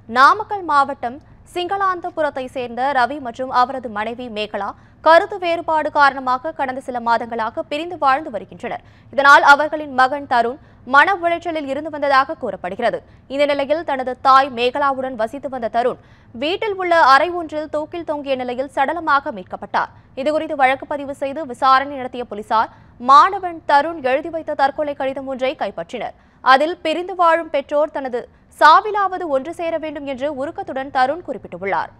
நாமக்கல் மாவட்டம் சிங்களாந்தபுரத்தை சேர்ந்த ரவி மற்றும் அவரது மனைவி மேகலா கருத்து வேறுபாடு காரணமாக கடந்த சில மாதங்களாக பிரிந்து வாழ்ந்து வருகின்றனர் இதனால் அவர்களின் மகன் தருண் மன உளைச்சலில் இருந்து வந்ததாக கூறப்படுகிறது இந்த நிலையில் தனது தாய் மேகலாவுடன் வசித்து வந்த தருண் வீட்டில் உள்ள அறை ஒன்றில் தூக்கில் தொங்கிய நிலையில் சடலமாக மீட்கப்பட்டார் இதுகுறித்து வழக்கு பதிவு செய்து விசாரணை நடத்திய போலீசார் மாணவன் தருண் எழுதி வைத்த தற்கொலை கடிதம் ஒன்றை கைப்பற்றினர் அதில் பிரிந்து வாழும் பெற்றோர் தனது சாவிலாவது ஒன்று சேர வேண்டும் என்று உருக்கத்துடன் தருண் குறிப்பிட்டுள்ளார்